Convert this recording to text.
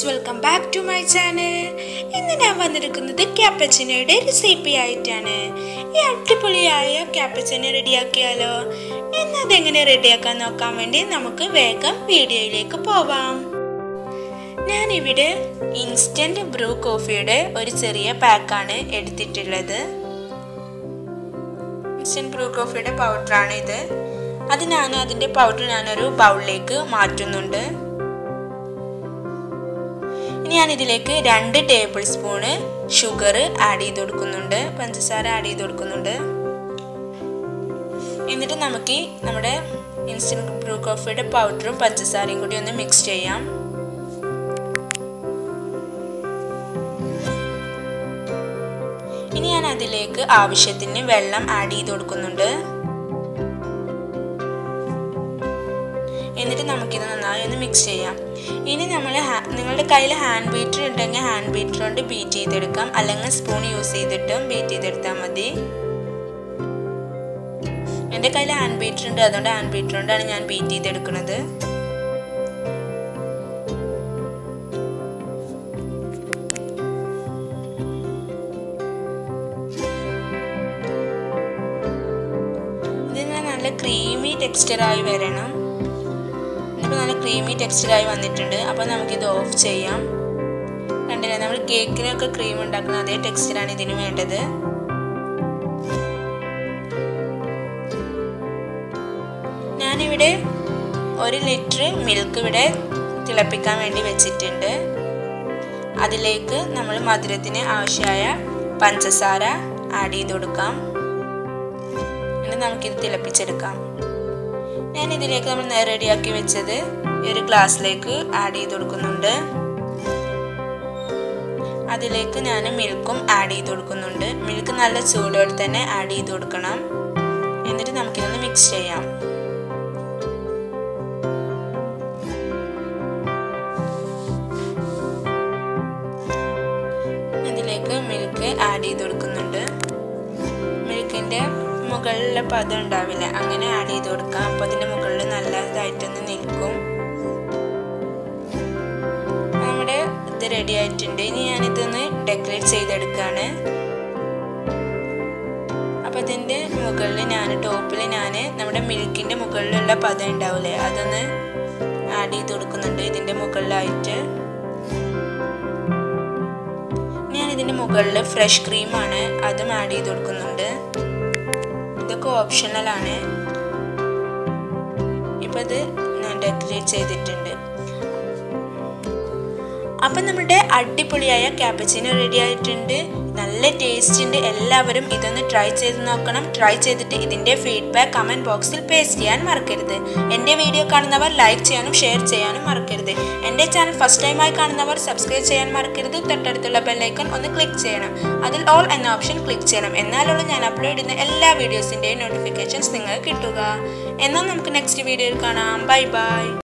welcome back to my channel ഇന്ന് ഞാൻ വന്നിരിക്കുന്നത് ക്യാപ്പച്ചിനോയുടെ റെസിപ്പി ആയിട്ടാണ് ഈ അടിപൊളിയായ ക്യാപ്പച്ചിനെ റെഡിയാക്കിയാലോ ഇന്ന് അതെങ്ങനെ റെഡിയാക്കാൻ നോക്കാൻ വേണ്ടി നമുക്ക് വേഗം വീഡിയോയിലേക്ക് പോവാം ഞാനിവിടെ ഇൻസ്റ്റൻറ്റ് ബ്രൂ കോഫിയുടെ ഒരു ചെറിയ പാക്കാണ് എടുത്തിട്ടുള്ളത് ഇൻസ്റ്റൻറ്റ് ബ്രൂ കോഫിയുടെ പൗഡറാണ് ഇത് അത് ഞാൻ അതിൻ്റെ പൗഡർ ഞാനൊരു ബൗളിലേക്ക് മാറ്റുന്നുണ്ട് ഇനി ഞാൻ ഇതിലേക്ക് രണ്ട് ടേബിൾ സ്പൂണ് ഷുഗർ ആഡ് ചെയ്ത് കൊടുക്കുന്നുണ്ട് പഞ്ചസാര ആഡ് ചെയ്ത് കൊടുക്കുന്നുണ്ട് എന്നിട്ട് നമുക്ക് നമ്മുടെ ഇൻസ്റ്റൻറ്റ് ബ്രൂ കോഫിയുടെ പൗഡറും പഞ്ചസാരയും കൂടി ഒന്ന് മിക്സ് ചെയ്യാം ഇനി ഞാൻ അതിലേക്ക് ആവശ്യത്തിന് വെള്ളം ആഡ് ചെയ്ത് കൊടുക്കുന്നുണ്ട് എന്നിട്ട് നമുക്കിത് നന്നായി ഒന്ന് മിക്സ് ചെയ്യാം ഇനി നമ്മൾ നിങ്ങളുടെ കയ്യിൽ ഹാൻഡ് ബീറ്റർ ഉണ്ടെങ്കിൽ ഹാൻഡ് ബീറ്റർ കൊണ്ട് ബീറ്റ് ചെയ്തെടുക്കാം അല്ലെങ്കിൽ സ്പൂൺ യൂസ് ചെയ്തിട്ടും ബീറ്റ് ചെയ്തെടുത്താൽ മതി എൻ്റെ കയ്യിൽ ഹാൻഡ് ബീറ്റർ ഉണ്ട് അതുകൊണ്ട് ഹാൻഡ് ബീറ്റർ കൊണ്ടാണ് ഞാൻ ബീറ്റ് ചെയ്തെടുക്കുന്നത് ഇതിങ്ങനെ നല്ല ക്രീമി ടെക്സ്ചറായി വരണം ഇപ്പോൾ നല്ല ക്രീമി ടെക്സ്ചറായി വന്നിട്ടുണ്ട് അപ്പോൾ നമുക്കിത് ഓഫ് ചെയ്യാം കണ്ടില്ലേ നമ്മൾ കേക്കിനൊക്കെ ക്രീം ഉണ്ടാക്കുന്ന അതേ ടെക്സ്ചറാണ് ഇതിന് വേണ്ടത് ഞാനിവിടെ ഒരു ലിറ്റർ മിൽക്ക് ഇവിടെ തിളപ്പിക്കാൻ വേണ്ടി വെച്ചിട്ടുണ്ട് അതിലേക്ക് നമ്മൾ മധുരത്തിന് ആവശ്യമായ പഞ്ചസാര ആഡ് ചെയ്ത് കൊടുക്കാം എന്നിട്ട് നമുക്കിത് തിളപ്പിച്ചെടുക്കാം ഞാൻ ഇതിലേക്ക് നമ്മൾ റെഡിയാക്കി വെച്ചത് ഒരു ഗ്ലാസ്സിലേക്ക് ആഡ് ചെയ്ത് കൊടുക്കുന്നുണ്ട് അതിലേക്ക് ഞാൻ മിൽക്കും ആഡ് ചെയ്ത് കൊടുക്കുന്നുണ്ട് മിൽക്ക് നല്ല ചൂടോടെ തന്നെ ആഡ് ചെയ്ത് കൊടുക്കണം എന്നിട്ട് നമുക്കിതൊന്ന് മിക്സ് ചെയ്യാം ഇതിലേക്ക് മിൽക്ക് ആഡ് ചെയ്ത് കൊടുക്കുന്നുണ്ട് മിൽക്കിൻ്റെ മുകളിലെ പദം ഉണ്ടാവില്ല അങ്ങനെ ആഡ് ചെയ്ത് കൊടുക്കാം അപ്പോൾ അതിൻ്റെ മുകളിൽ നല്ലതായിട്ടൊന്ന് നിൽക്കും നമ്മുടെ ഇത് റെഡി ആയിട്ടുണ്ട് ഇനി ഞാനിതൊന്ന് ഡെക്കറേറ്റ് ചെയ്തെടുക്കുകയാണ് അപ്പോൾ ഇതിൻ്റെ മുകളിൽ ഞാൻ ടോപ്പിൽ ഞാൻ നമ്മുടെ മിൽക്കിൻ്റെ മുകളിലുള്ള പദം ഉണ്ടാവില്ലേ അതൊന്ന് ആഡ് ചെയ്ത് കൊടുക്കുന്നുണ്ട് ഇതിൻ്റെ മുകളിലായിട്ട് ഞാൻ ഇതിൻ്റെ മുകളിൽ ഫ്രഷ് ക്രീമാണ് അതും ആഡ് ചെയ്ത് കൊടുക്കുന്നുണ്ട് ഇതൊക്കെ ഓപ്ഷണലാണ് ഇപ്പം ഇത് ഞാൻ ഡെക്കറേറ്റ് ചെയ്തിട്ടുണ്ട് അപ്പം നമ്മുടെ അടിപൊളിയായ ക്യാപ്പച്ചിനോ റെഡി ആയിട്ടുണ്ട് നല്ല ടേസ്റ്റ് ഉണ്ട് എല്ലാവരും ഇതൊന്ന് ട്രൈ ചെയ്ത് നോക്കണം ട്രൈ ചെയ്തിട്ട് ഇതിൻ്റെ ഫീഡ്ബാക്ക് കമൻറ്റ് ബോക്സിൽ പേസ്റ്റ് ചെയ്യാൻ മറക്കരുത് എൻ്റെ വീഡിയോ കാണുന്നവർ ലൈക്ക് ചെയ്യാനും ഷെയർ ചെയ്യാനും മറക്കരുത് എൻ്റെ ചാനൽ ഫസ്റ്റ് ടൈമായി കാണുന്നവർ സബ്സ്ക്രൈബ് ചെയ്യാൻ മറക്കരുത് തൊട്ടടുത്തുള്ള ബെല്ലൈക്കൺ ഒന്ന് ക്ലിക്ക് ചെയ്യണം അതിൽ ഓൾ എന്ന ഓപ്ഷൻ ക്ലിക്ക് ചെയ്യണം എന്നാലുള്ള ഞാൻ അപ്ലോഡ് ചെയ്യുന്ന എല്ലാ വീഡിയോസിൻ്റെയും നോട്ടിഫിക്കേഷൻസ് നിങ്ങൾക്ക് കിട്ടുക എന്നാൽ നമുക്ക് നെക്സ്റ്റ് വീഡിയോയിൽ കാണാം ബൈ ബൈ